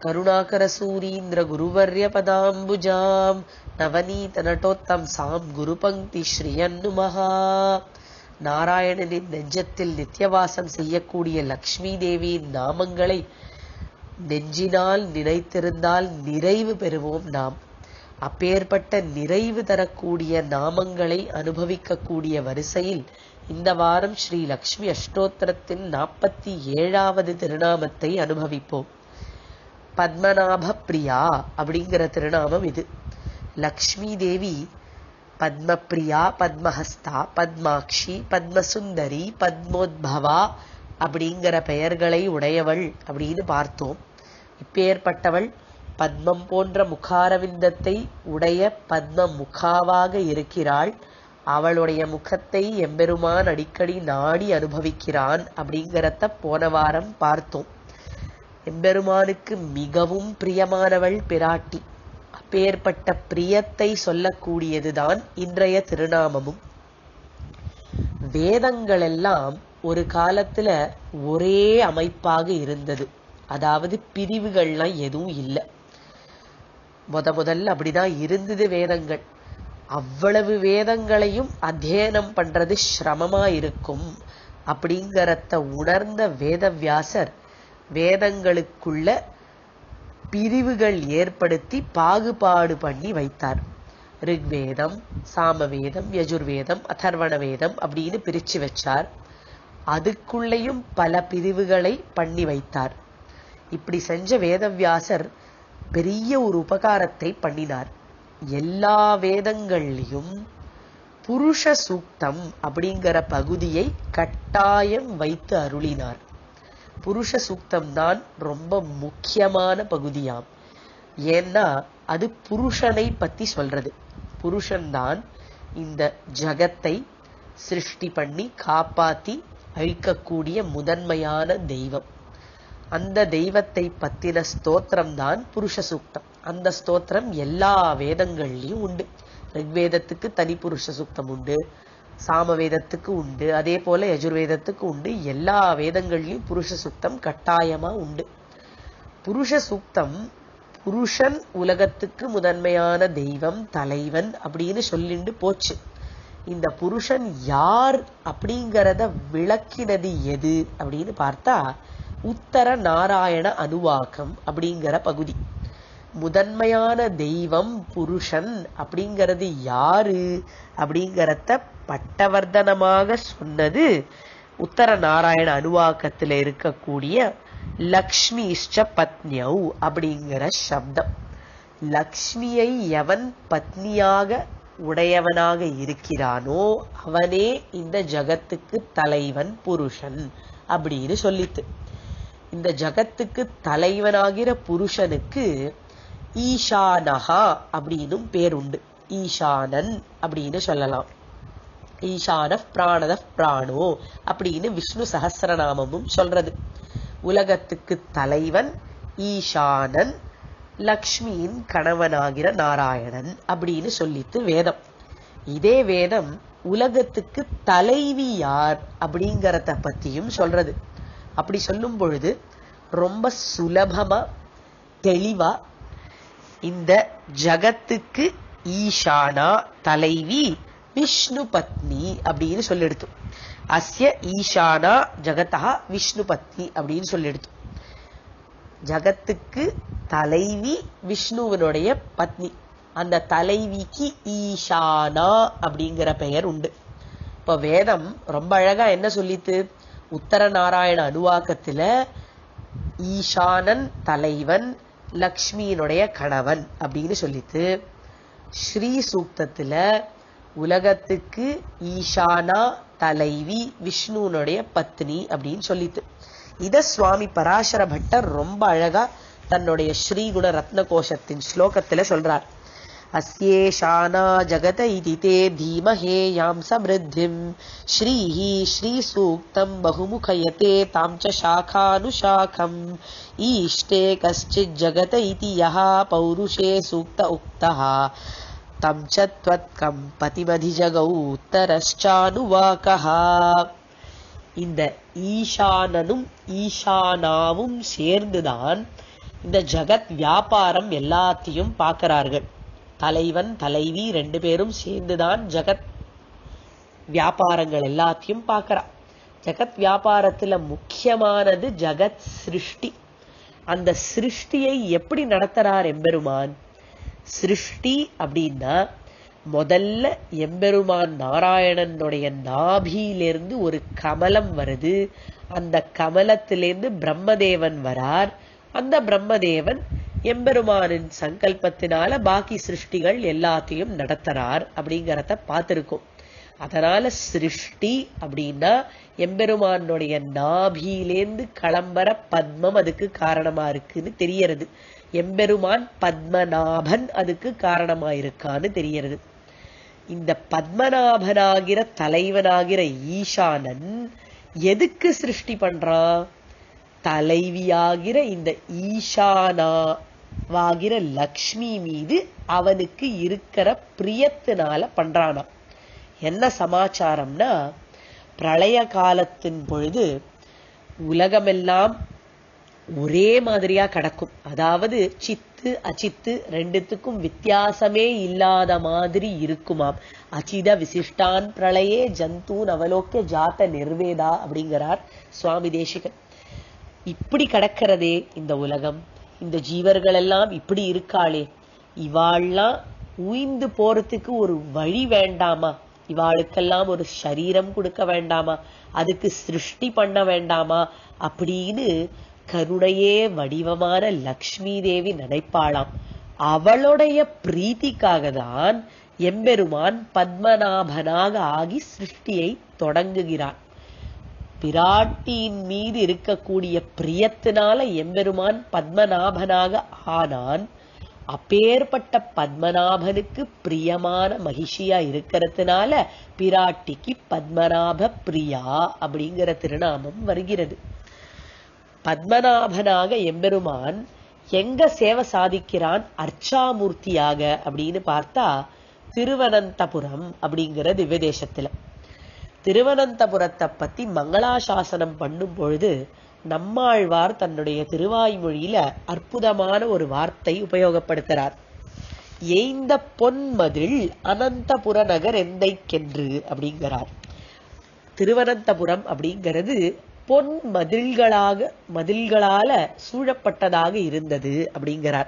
கருணாகரசூரீந்திர குருவர்ய பதாம்புஜாம் நவநீத நட்டோத்தம்சாம் குருபங்கி ஸ்ரீயன்னுமகா நாராயணனின் நெஞ்சத்தில் நித்தியவாசம் செய்யக்கூடிய லக்ஷ்மி தேவியின் நாமங்களை நெஞ்சினால் நினைத்திருந்தால் நிறைவு பெறுவோம் நாம் அப்பேற்பட்ட நிறைவு தரக்கூடிய நாமங்களை அனுபவிக்கக்கூடிய வரிசையில் இந்த வாரம் ஸ்ரீ லக்ஷ்மி அஷ்டோத்திரத்தின் நாற்பத்தி ஏழாவது திருநாமத்தை அனுபவிப்போம் பத்மநாப பிரியா அப்படிங்கிற திருநாமம் இது லக்ஷ்மி தேவி பத்மபிரியா பத்மஹஸ்தா பத்மாக்ஷி பத்மசுந்தரி பத்மோத்பவா அப்படிங்கிற பெயர்களை உடையவள் அப்படின்னு பார்த்தோம் இப்பேற்பட்டவள் பத்மம் போன்ற முகாரவிந்தத்தை உடைய பத்ம முகாவாக இருக்கிறாள் அவளுடைய முகத்தை எம்பெருமான் அடிக்கடி நாடி அனுபவிக்கிறான் அப்படிங்கிறத போன வாரம் பார்த்தோம் எம்பெருமானுக்கு மிகவும் பிரியமானவள் பிராட்டி அப்பேற்பட்ட பிரியத்தை சொல்லக்கூடியதுதான் இன்றைய திருநாமமும் வேதங்கள் எல்லாம் ஒரு காலத்துல ஒரே அமைப்பாக இருந்தது அதாவது பிரிவுகள்லாம் எதுவும் இல்லை முத முதல்ல அப்படிதான் இருந்தது வேதங்கள் அவ்வளவு வேதங்களையும் அத்தியனம் பண்றது சிரமமா இருக்கும் அப்படிங்கறத உணர்ந்த வேதவியாசர் வேதங்களுக்குள்ள பிரிவுகள் ஏற்படுத்தி பாகுபாடு பண்ணி வைத்தார் ரிக்வேதம் சாமவேதம் யஜுர்வேதம் அதர்வண வேதம் அப்படின்னு பிரிச்சு வச்சார் அதுக்குள்ளேயும் பல பிரிவுகளை பண்ணி வைத்தார் இப்படி செஞ்ச வேதவியாசர் பெரிய ஒரு உபகாரத்தை பண்ணினார் எல்லா வேதங்கள்லையும் புருஷ சூக்தம் அப்படிங்கிற பகுதியை கட்டாயம் வைத்து அருளினார் புருஷ சூக்தம் தான் ரொம்ப முக்கியமான பகுதியாம் ஏன்னா அது புருஷனை பத்தி சொல்றது புருஷன்தான் இந்த ஜகத்தை சிருஷ்டி பண்ணி காப்பாத்தி அழிக்கக்கூடிய முதன்மையான தெய்வம் அந்த தெய்வத்தை பத்தின ஸ்தோத்திரம் தான் புருஷ சூக்தம் அந்த ஸ்தோத்திரம் எல்லா வேதங்கள்லயும் உண்டு ரிக்வேதத்துக்கு தனி புருஷ சூக்தம் உண்டு சாமவேதத்துக்கு உண்டு அதே போல யஜுர்வேதத்துக்கு உண்டு எல்லா வேதங்கள்லயும் புருஷ சூக்தம் கட்டாயமா உண்டு புருஷ சூக்தம் புருஷன் உலகத்துக்கு முதன்மையான தெய்வம் தலைவன் அப்படின்னு சொல்லிண்டு போச்சு இந்த புருஷன் யார் அப்படிங்கறத விளக்கினது எது அப்படின்னு பார்த்தா உத்தர நாராயண அனுவாக்கம் அப்படிங்கிற பகுதி முதன்மையான தெய்வம் புருஷன் அப்படிங்கிறது யாரு அப்படிங்கறத பட்டவர்தனமாக சொன்னது உத்தர நாராயண அனுவாக்கத்துல இருக்கக்கூடிய லக்ஷ்மிஷ்ட பத்னியௌ அப்படிங்கிற சப்தம் லக்ஷ்மியை எவன் பத்னியாக உடையவனாக இருக்கிறானோ அவனே இந்த ஜகத்துக்கு தலைவன் புருஷன் அப்படின்னு சொல்லித்து இந்த ஜகத்துக்கு தலைவனாகிற புருஷனுக்கு ஈசானஹா அப்படின்னும் பேர் உண்டு ஈசானன் அப்படின்னு சொல்லலாம் ஈசான பிராணத பிராணோ அப்படின்னு விஷ்ணு சகசிரநாமமும் சொல்றது உலகத்துக்கு தலைவன் ஈசானன் லக்ஷ்மியின் கணவனாகிற நாராயணன் அப்படின்னு சொல்லித்து வேதம் இதே வேதம் உலகத்துக்கு தலைவி யார் அப்படிங்கறத பத்தியும் சொல்றது அப்படி சொல்லும் பொழுது ரொம்ப சுலபமா தெளிவா இந்த ஜகத்துக்கு ஈஷானா தலைவி விஷ்ணு பத்னி அப்படின்னு சொல்லிடுத்து அஸ்ய ஈஷானா ஜகதா விஷ்ணு பத்னி அப்படின்னு சொல்லிடுத்து ஜகத்துக்கு தலைவி விஷ்ணுவனுடைய பத்னி அந்த தலைவிக்கு ஈஷானா அப்படிங்கிற பெயர் உண்டு இப்ப வேதம் ரொம்ப அழகா என்ன சொல்லித்து உத்தர நாராயண அனுவாக்கத்துல ஈசானன் தலைவன் லக்ஷ்மியினுடைய கணவன் அப்படின்னு சொல்லித்து ஸ்ரீ சூக்தத்துல உலகத்துக்கு ஈஷானா தலைவி விஷ்ணுனுடைய பத்னி அப்படின்னு சொல்லித்து இத சுவாமி பராசர பட்டர் ரொம்ப அழகா தன்னுடைய ஸ்ரீகுண ரத்ன கோஷத்தின் ஸ்லோகத்துல சொல்றார் अस्येषाना जगत इति ते धीमहे यां समृद्धिम् श्रीः श्रीसूक्तम् बहुमुखयते तां च शाखानुशाखम् ईष्टे कश्चिज्जगत इति यः पौरुषे सूक्त उक्तः तं च त्वत्कम् पतिमधिजगौ उत्तरश्चानुवाकः இந்த ஈசானனும் ஈசானாவும் சேர்ந்துதான் இந்த ஜகத் வியாபாரம் எல்லாத்தையும் பார்க்கிறார்கள் தலைவன் தலைவி ரெண்டு பேரும் சேர்ந்துதான் ஜகத் வியாபாரங்கள் எல்லாத்தையும் பார்க்கறா ஜகத் வியாபாரத்துல முக்கியமானது ஜகத் சிருஷ்டி அந்த சிருஷ்டியை எப்படி நடத்துறார் எம்பெருமான் சிருஷ்டி அப்படின்னா முதல்ல எம்பெருமான் நாராயணனுடைய நாபியிலிருந்து ஒரு கமலம் வருது அந்த கமலத்திலிருந்து பிரம்மதேவன் வரார் அந்த பிரம்மதேவன் எம்பெருமானின் சங்கல்பத்தினால பாக்கி சிருஷ்டிகள் எல்லாத்தையும் நடத்துறார் அப்படிங்கறத பார்த்திருக்கோம் அதனால சிருஷ்டி அப்படின்னா எம்பெருமானுடைய நாபியிலேந்து கிளம்புற பத்மம் அதுக்கு காரணமா இருக்குன்னு தெரியறது எம்பெருமான் பத்மநாபன் அதுக்கு காரணமா இருக்கான்னு தெரியறது இந்த பத்மநாபனாகிற தலைவனாகிற ஈசானன் எதுக்கு சிருஷ்டி பண்றான் தலைவியாகிற இந்த ஈசானாவாகிற லக்ஷ்மி மீது அவனுக்கு இருக்கிற பிரியத்தினால பண்றானாம் என்ன சமாச்சாரம்னா பிரளய காலத்தின் பொழுது உலகமெல்லாம் ஒரே மாதிரியா கிடக்கும் அதாவது சித்து அச்சித்து ரெண்டுத்துக்கும் வித்தியாசமே இல்லாத மாதிரி இருக்குமாம் அச்சித விசிஷ்டான் பிரளயே ஜந்தூன் அவலோக்கிய ஜாத்த நிர்வேதா அப்படிங்கிறார் சுவாமி தேசிகன் இப்படி கிடக்கிறதே இந்த உலகம் இந்த ஜீவர்கள் எல்லாம் இப்படி இருக்காளே இவாள்லாம் உயிந்து போறதுக்கு ஒரு வழி வேண்டாமா இவாளுக்கெல்லாம் ஒரு சரீரம் கொடுக்க வேண்டாமா அதுக்கு சிருஷ்டி பண்ண வேண்டாமா அப்படின்னு கருணையே வடிவமான லக்ஷ்மி தேவி நினைப்பாளாம் அவளுடைய பிரீத்திக்காக தான் எம்பெருமான் பத்மநாபனாக ஆகி சிருஷ்டியை தொடங்குகிறான் பிராட்டியின் மீது இருக்கக்கூடிய பிரியத்தினால எம்பெருமான் பத்மநாபனாக ஆனான் அப்பேற்பட்ட பத்மநாபனுக்கு பிரியமான மகிஷியா இருக்கிறதுனால பிராட்டிக்கு பத்மநாப பிரியா அப்படிங்கிற திருநாமம் வருகிறது பத்மநாபனாக எம்பெருமான் எங்க சேவை சாதிக்கிறான் அர்ச்சாமூர்த்தியாக அப்படின்னு பார்த்தா திருவனந்தபுரம் அப்படிங்கிற திவ்யதேசத்துல திருவனந்தபுரத்தை பத்தி மங்களாசாசனம் பண்ணும் பொழுது நம்மாழ்வார் தன்னுடைய திருவாய்மொழியில அற்புதமான ஒரு வார்த்தை உபயோகப்படுத்துறார் எய்ந்த பொன்மதில் அனந்தபுர நகர் எந்தைக்கென்று அப்படிங்கிறார் திருவனந்தபுரம் அப்படிங்கிறது பொன் மதில்களாக மதில்களால சூழப்பட்டதாக இருந்தது அப்படிங்கிறார்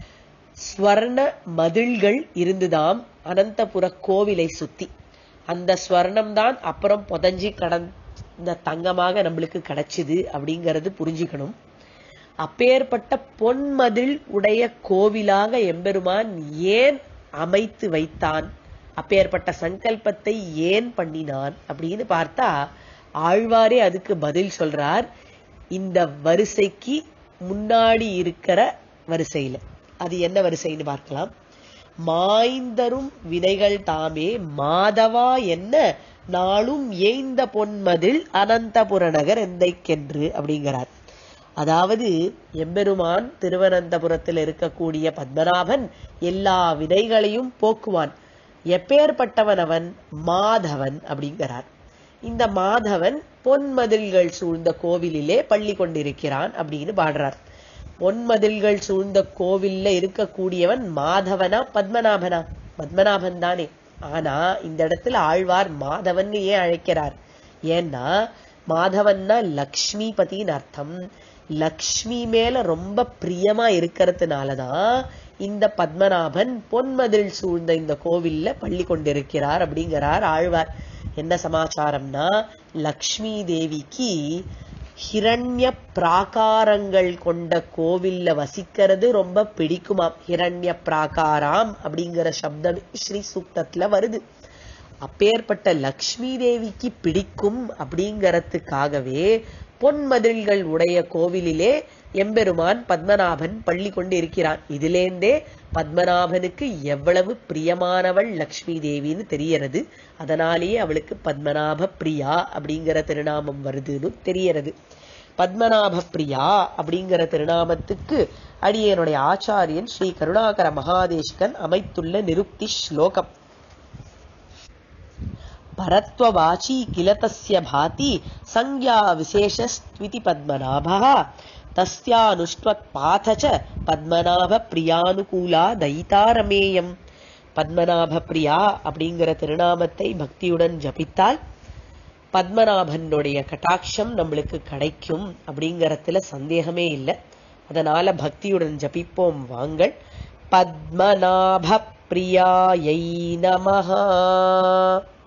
ஸ்வர்ண மதில்கள் இருந்துதாம் அனந்தபுர கோவிலை சுத்தி அந்த ஸ்வர்ணம் தான் அப்புறம் புதஞ்சி கடந்த தங்கமாக நம்மளுக்கு கிடைச்சிது அப்படிங்கறது புரிஞ்சுக்கணும் அப்பேற்பட்ட பொன்மதில் உடைய கோவிலாக எம்பெருமான் ஏன் அமைத்து வைத்தான் அப்பேற்பட்ட சங்கல்பத்தை ஏன் பண்ணினான் அப்படின்னு பார்த்தா ஆழ்வாரே அதுக்கு பதில் சொல்றார் இந்த வரிசைக்கு முன்னாடி இருக்கிற வரிசையில அது என்ன வரிசைன்னு பார்க்கலாம் மாய்ந்தரும் வினைகள் தாமே மாதவா என்ன நாளும் ஏய்ந்த பொன்மதில் அனந்தபுர நகர் எந்தைக்கென்று அப்படிங்கிறார் அதாவது எம்பெருமான் திருவனந்தபுரத்தில் இருக்கக்கூடிய பத்மநாபன் எல்லா வினைகளையும் போக்குவான் எப்பேற்பட்டவன் அவன் மாதவன் அப்படிங்கிறார் இந்த மாதவன் பொன்மதில்கள் சூழ்ந்த கோவிலிலே பள்ளி கொண்டிருக்கிறான் அப்படின்னு பாடுறார் பொன்மதில்கள் சூழ்ந்த கோவில்ல இருக்கக்கூடியவன் மாதவனா பத்மநாபனா பத்மநாபன் தானே ஆனா இந்த இடத்துல ஆழ்வார் மாதவன் ஏன் அழைக்கிறார் ஏன்னா மாதவன்னா லக்ஷ்மி பதின்னு அர்த்தம் லக்ஷ்மி மேல ரொம்ப பிரியமா இருக்கிறதுனாலதான் இந்த பத்மநாபன் பொன்மதில் சூழ்ந்த இந்த கோவில்ல பள்ளி கொண்டிருக்கிறார் அப்படிங்கிறார் ஆழ்வார் என்ன சமாச்சாரம்னா லக்ஷ்மி தேவிக்கு ஹிரண்ய பிராகாரங்கள் கொண்ட கோவில்ல வசிக்கிறது ரொம்ப பிடிக்குமாம் ஹிரண்ய பிராகாராம் அப்படிங்கிற சப்தம் ஸ்ரீ சூக்தத்துல வருது அப்பேற்பட்ட லக்ஷ்மி தேவிக்கு பிடிக்கும் அப்படிங்கறதுக்காகவே பொன்மதில்கள் உடைய கோவிலிலே எம்பெருமான் பத்மநாபன் பள்ளி கொண்டு இருக்கிறான் இதிலேந்தே பத்மநாபனுக்கு எவ்வளவு பிரியமானவள் லக்ஷ்மி தேவின்னு தெரியறது அதனாலேயே அவளுக்கு பத்மநாப பிரியா அப்படிங்கிற திருநாமம் வருதுன்னு தெரியறது பத்மநாப பிரியா அப்படிங்கிற திருநாமத்துக்கு அடியனுடைய ஆச்சாரியன் ஸ்ரீ கருணாகர மகாதேஷ்கன் அமைத்துள்ள நிருக்தி ஸ்லோகம் परत्ववाची किल तस्य भाति संज्ञा विशेषस्त्विति पद्मनाभः தஸ்யானுஷ்வத் பாதச்ச பத்மநாப பிரியானுகூலா தைதாரமேயம் பத்மநாப பிரியா அப்படிங்கிற திருநாமத்தை பக்தியுடன் ஜபித்தால் பத்மநாபனுடைய கட்டாட்சம் நம்மளுக்கு கிடைக்கும் அப்படிங்கறதுல சந்தேகமே இல்லை அதனால பக்தியுடன் ஜபிப்போம் வாங்கள் பத்மநாப பிரியாயை நமஹா